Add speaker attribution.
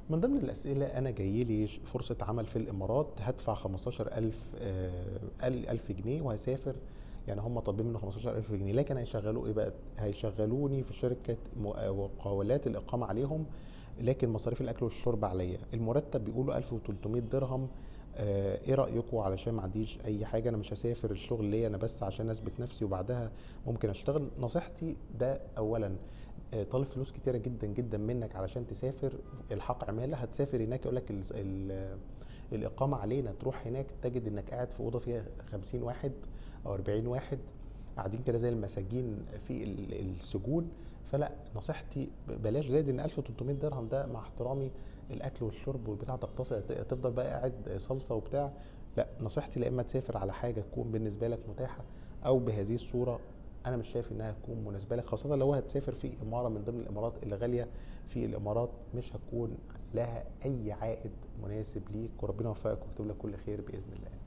Speaker 1: من ضمن الأسئلة أنا جاي لي ش- فرصة عمل في الإمارات هدفع 15000 آه، ال- ألف جنيه وهسافر يعني هم طالبين منه 15000 جنيه لكن هيشغلوا إيه بقى؟ هيشغلوني في شركة م- آه، مقاولات الإقامة عليهم لكن مصاريف الأكل والشرب عليا المرتب بيقولوا 1300 درهم آه، ايه رايكم علشان ما عنديش اي حاجه انا مش هسافر الشغل ليا انا بس عشان اثبت نفسي وبعدها ممكن اشتغل نصيحتي ده اولا آه، طالب فلوس كتيره جدا جدا منك علشان تسافر الحق عماله هتسافر هناك يقول لك ال- ال- الاقامه علينا تروح هناك تجد انك قاعد في اوضه فيها 50 واحد او 40 واحد قاعدين كده زي المساجين في ال- السجون فلا نصيحتي بلاش زائد ان 1300 درهم ده مع احترامي الاكل والشرب والبتاع تقتصر تفضل بقى قاعد صلصه وبتاع لا نصيحتي لا اما تسافر على حاجه تكون بالنسبه لك متاحه او بهذه الصوره انا مش شايف انها تكون مناسبه لك خاصه لو هتسافر في اماره من ضمن الامارات اللي غاليه في الامارات مش هتكون لها اي عائد مناسب ليك وربنا يوفقك ويكتب لك كل خير باذن الله